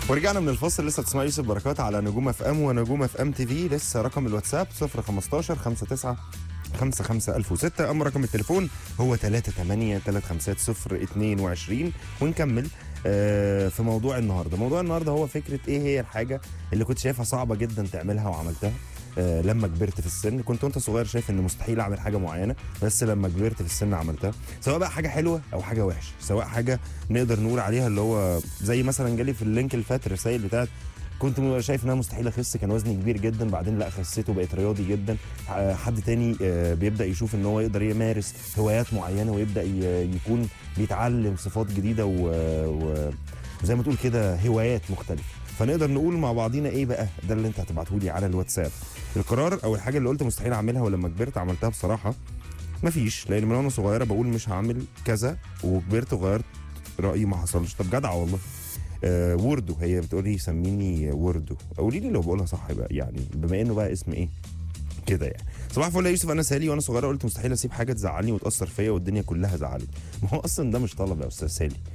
ورجعنا من الفاصل لسه بتسمع يوسف بركات على نجوم اف ام ونجوم اف ام تي في لسه رقم الواتساب 015 59 55006 اما رقم التليفون هو 38 350 22 ونكمل آه، في موضوع النهارده موضوع النهارده هو فكره ايه هي الحاجه اللي كنت شايفها صعبه جدا تعملها وعملتها آه، لما كبرت في السن كنت وانت صغير شايف ان مستحيل اعمل حاجه معينه بس لما كبرت في السن عملتها سواء بقى حاجه حلوه او حاجه وحشه سواء حاجه نقدر نقول عليها اللي هو زي مثلا جالي في اللينك اللي فات الرسائل بتاعت كنت م- شايف ان انا مستحيل اخس كان وزني كبير جدا بعدين لا خسيت وبقيت رياضي جدا ح- حد تاني آه، بيبدا يشوف ان هو يقدر يمارس هوايات معينه ويبدا ي- يكون بيتعلم صفات جديده و... و... وزي ما تقول كده هوايات مختلفه فنقدر نقول مع بعضينا ايه بقى ده اللي انت هتبعته لي على الواتساب القرار او الحاجه اللي قلت مستحيل اعملها ولما كبرت عملتها بصراحه مفيش لان من وانا صغيره بقول مش هعمل كذا وكبرت وغيرت رايي ما حصلش طب جدع والله آه وردو هي بتقولي سميني وردو قولي لي لو بقولها صح بقى يعني بما انه بقى اسم ايه كده يعني صباح الفل يا يوسف انا سالي وانا صغيره قلت مستحيل اسيب حاجه تزعلني وتاثر فيا والدنيا كلها زعلت ما هو اصلا ده مش طلب يا استاذ سالي